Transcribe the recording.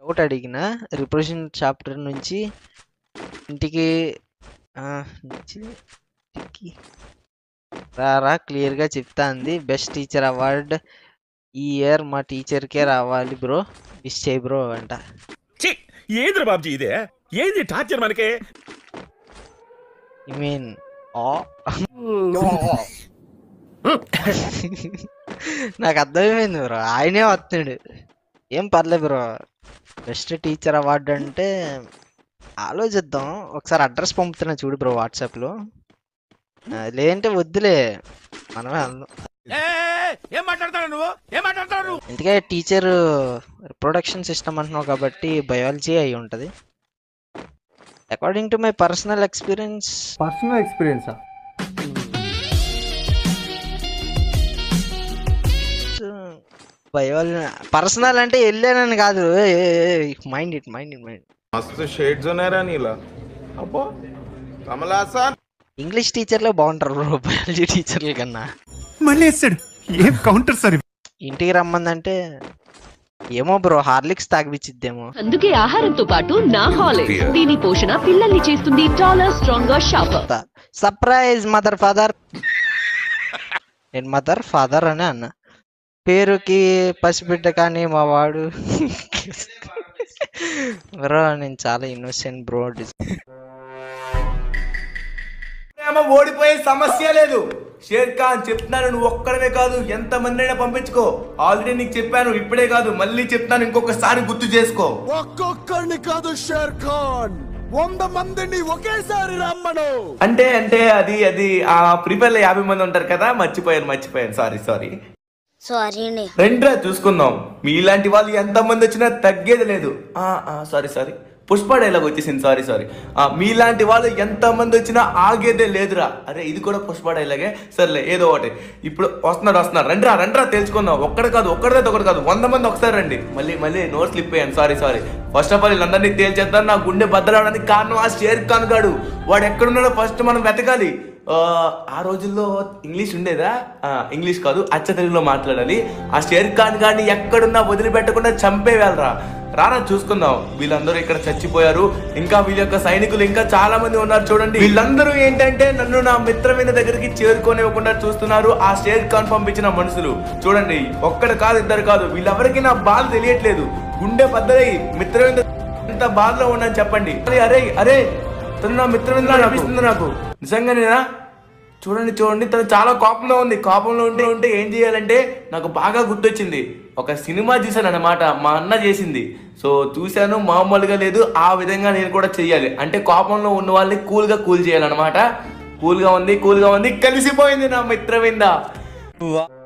doubt అడిగిన represent chapter నుంచి ఇంటికి ఆ, నుంచి ఇంటికి రారా క్లియర్గా చెప్తా అంది బెస్ట్ టీచర్ అవార్డ్ ఈ ఇయర్ మా టీచర్కే రావాలి బ్రో విష్ చేయి బ్రో అంట ఛీ ఏంద్ర బాబ్జీ ఇదే ఏంది టార్చర్ మనకే ఐ మీన్ ఆ నాకు అర్థమైపోయింది బ్రో ఆయనే వస్తున్నాడు ఏం పర్లేదు బ్రో బెస్ట్ టీచర్ అవార్డు అంటే ఆలోచిద్దాం ఒకసారి అడ్రస్ పంపుతున్నా చూడు బ్రో వాట్సాప్లో లేదంటే వద్దులే మనమే వెళ్దాం ఏం మాట్లాడతాడు నువ్వు ఏం మాట్లాడతాడు నువ్వు ఇందుకే టీచర్ ప్రొడక్షన్ సిస్టమ్ అంటున్నావు కాబట్టి బయాలజీ అయి ఉంటుంది according to my personal experience personal ఎక్స్పీరియన్సా బయాలజీ పర్సనల్ అంటే వెళ్ళానని కాదు mind it mind it mind मस्त शेड्स ఉన్నాయరా నీలా అబ్బో కమలాసన్ ఇంగ్లీష్ టీచర్లే బాగుంటారు బ్రో బయాలజీ టీచర్ల కన్నా మళ్ళీ వేస్తాడు ఏం కౌంటర్ సార్ ఇంటికి రమ్మందంటే ఏమో బ్రో హార్లిక్స్ తాగిపిచ్చిద్దేమో అందుకే ఆహారంతో పాటు నా హాలిక్స్ దీని పోషణ పిల్లల్ని చేస్తుంది taller stronger sharper surprise mother father నేను మదర్ ఫాదర్ అని అన్న పేరుకి పసిబిడ్డ కానీ మా వాడు బ్రో నేను చాలా ఇన్నోసెంట్ బ్రో ప్రేమ ఓడిపోయే సమస్య లేదు షేర్ ఖాన్ చెప్తున్నాను నువ్వు ఒక్కడమే కాదు ఎంత మందినైనా పంపించుకో ఆల్రెడీ నీకు చెప్పాను ఇప్పుడే కాదు మళ్ళీ చెప్తాను ఇంకొకసారి గుర్తు చేసుకో ఒక్కొక్కడిని కాదు షేర్ ఖాన్ వంద మందిని ఒకేసారి రమ్మను అంటే అంటే అది అది ఆ ప్రిపేర్ లో యాభై మంది ఉంటారు కదా మర్చిపోయాను మర్చిపోయాను సారీ సారీ సారీ రెండ్రా చూసుకుందాం మీలాంటి వాళ్ళు ఎంత మంది వచ్చినా తగ్గేది లేదు సారీ సారీ పుష్ప డైలాగ్ వచ్చేసింది సారీ సారీ మీలాంటి వాళ్ళు ఎంత మంది వచ్చినా ఆగేదే లేదురా అరే ఇది కూడా పుష్ప డైలాగే సర్లే ఏదో ఒకటి ఇప్పుడు వస్తున్నారు వస్తున్నారు రండిరా రండిరా తెలుసుకుందాం ఒక్కడు కాదు ఒక్కడిదే ఒకటి కాదు వంద మంది ఒకసారి రండి మళ్ళీ మళ్ళీ నోట్ స్లిప్ అయ్యాను sorry sorry first of all వీళ్ళందరినీ తేల్చేద్దాం నా గుండె బద్దలవడానికి కారణం ఆ షేర్ ఖాన్ గాడు వాడు ఎక్కడున్నాడో ఫస్ట్ మనం వెతకాలి ఆ, ఆ రోజుల్లో ఇంగ్లీష్ ఉండేదా ఆ, ఇంగ్లీష్ కాదు అచ్చ తెలుగులో మాట్లాడాలి ఆ షేర్ ఖాన్ గారిని ఎక్కడున్నా వదిలిపెట్టకుండా చంపేయాలరా రానా చూసుకుందాం వీళ్ళందరూ ఇక్కడ చచ్చిపోయారు ఇంకా వీళ్ళ యొక్క సైనికులు ఇంకా చాలా మంది ఉన్నారు చూడండి వీళ్ళందరూ ఏంటంటే నన్ను నా మిత్రమైన దగ్గరికి చేరుకోనివ్వకుండా చూస్తున్నారు ఆ షేర్ ఖాన్ పంపించిన మనుషులు చూడండి ఒక్కడు కాదు ఇద్దరు కాదు వీళ్ళెవరికి నా బాధ తెలియట్లేదు గుండె బద్దలై మిత్రమైన ఎంత బాధలో ఉన్నా చెప్పండి అరే అరే అరే తను నా మిత్రమింద్ర అనిపిస్తుంది నాకు నిజంగానేనా చూడండి చూడండి తను చాలా కోపంలో ఉంది కోపంలో ఉంటే ఉంటే ఏం చేయాలంటే నాకు బాగా గుర్తొచ్చింది ఒక సినిమా చూశాను అనమాట మా అన్న చేసింది సో చూశాను మామూలుగా లేదు ఆ విధంగా నేను కూడా చెయ్యాలి అంటే కోపంలో ఉన్న వాళ్ళని కూల్గా కూల్ చేయాలన్నమాట కూల్గా ఉంది కూల్గా ఉంది కలిసిపోయింది నా మిత్రవింద